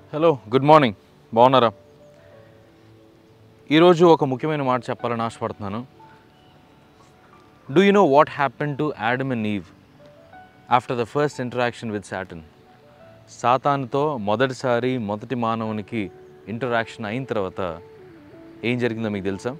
hello good morning బాగున్నారా ఈరోజు ఒక ముఖ్యమైన మాట చెప్పాలని ఆశపడుతున్నాను do you know what happen to Adam and Eve after the first interaction with Satan సాతాన్తో మొదటిసారి మొదటి మానవునికి ఇంటరాక్షన్ అయిన తర్వాత ఏం జరిగిందో మీకు తెలుసా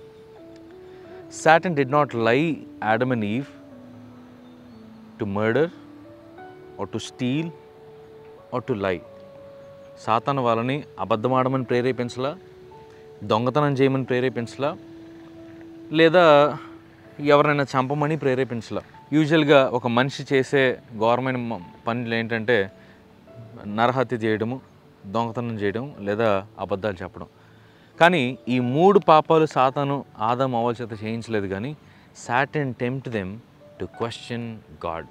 Satan did not lie Adam and Eve to murder or to steal or to lie సాతాను వాళ్ళని అబద్ధమాడమని ప్రేరేపించలా దొంగతనం చేయమని ప్రేరేపించలా లేదా ఎవరైనా చంపమని ప్రేరేపించలా యూజువల్గా ఒక మనిషి చేసే ఘోరమైన మ- పనులు ఏంటంటే నరహత్య చేయడము దొంగతనం చేయడం లేదా అబద్ధాలు చెప్పడం కానీ ఈ మూడు పాపాలు సాతాను ఆదాం అవ్వాల చేత చేయించలేదు కానీ Satan tempt them to question God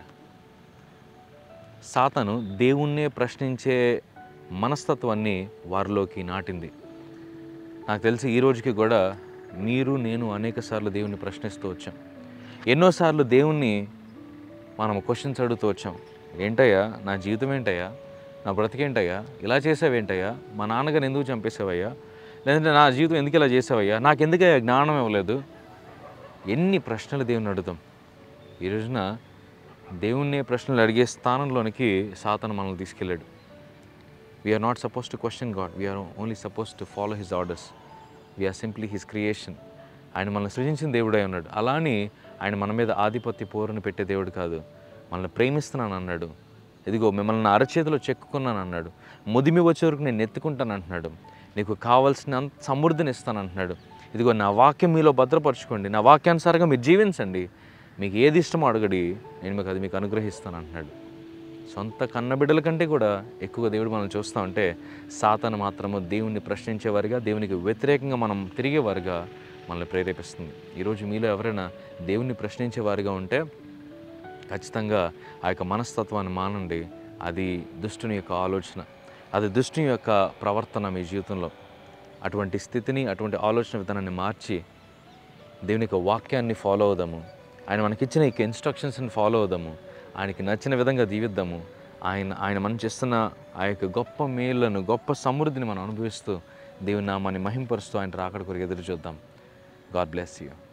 సాతాను దేవుణ్ణే ప్రశ్నించే మనస్తత్వాన్ని వారిలోకి నాటింది నాకు తెలిసి ఈ రోజుకి కూడా మీరు నేను అనేక సార్లు దేవుణ్ణి ప్రశ్నిస్తూ వచ్చాం ఎన్నోసార్లు దేవుణ్ణి మనం క్వశ్చన్స్ అడుగుతూ వచ్చాం ఏంటయ్యా నా జీవితం ఏంటయ్యా నా బ్రతికేంటయ్యా ఇలా చేసావేంటయ్యా మా నాన్నగారు ఎందుకు చంపేసావయ్యా లేదంటే నా జీవితం ఎందుకు ఇలా చేసావయ్యా నాకు ఎందుకయ్యా జ్ఞానం ఇవ్వలేదు ఎన్ని ప్రశ్నలు దేవుని అడుగుతాం ఈ రోజున దేవుణ్ణే ప్రశ్నలు అడిగే స్థానంలోనికి సాతను మనల్ని తీసుకెళ్ళాడు we are not suppose to question God we are only suppose to follow his orders we are simply his creation ఆయన మనల్ని సృజించిన దేవుడై ఉన్నాడు అలాని ఆయన మన మీద ఆధిపత్య పోరుని పెట్టే దేవుడు కాదు మనల్ని ప్రేమిస్తున్నాను అన్నాడు ఇదిగో మిమ్మల్ని నా అరచేతిలో చెక్కుకున్నాను అన్నాడు ముదిమి వచ్చే వరకు నేను ఎత్తుకుంటాను అంటున్నాడు నీకు కావాల్సిన సమృద్ధిని ఇస్తాను అంటున్నాడు ఇదిగో నా వాక్యం మీలో భద్రపరచుకోండి నా వాక్యానుసారంగా మీరు జీవించండి మీకు ఏది ఇష్టమో అడగడి నేను మీకు అది మీకు అనుగ్రహిస్తాను అంటున్నాడు సొంత కన్నబిడ్డల కంటే కూడా ఎక్కువ దేవుడు మనల్ని చూస్తూ ఉంటే సాతాను మాత్రము దేవుణ్ణి ప్రశ్నించేవారుగా దేవునికి వ్యతిరేకంగా మనం తిరిగేవారుగా మనల్ని ప్రేరేపిస్తుంది ఈరోజు మీలో ఎవరైనా దేవుణ్ణి ప్రశ్నించేవారుగా ఉంటే ఖచ్చితంగా ఆ యొక్క మనస్తత్వాన్ని మానండి అది దుష్టుని యొక్క ఆలోచన అది దుష్టుని యొక్క ప్రవర్తన మీ జీవితంలో అటువంటి స్థితిని అటువంటి ఆలోచన విధానాన్ని మార్చి దేవుని యొక్క వాక్యాన్ని ఫాలో అవుదాము ఆయన మనకిచ్చిన ఈ ఇన్స్ట్రక్షన్స్ని ఫాలో అవుదాము ఆయనకి నచ్చిన విధంగా జీవిద్దాము ఆయన ఆయన మనం చేస్తున్న ఆ యొక్క గొప్ప మేళ్లను గొప్ప సమృద్ధిని మనం అనుభవిస్తూ దేవుని నామాన్ని మహింపరుస్తూ ఆయన రాకడ కొరకు ఎదురు చూద్దాం గాడ్ బ్లెస్ యూ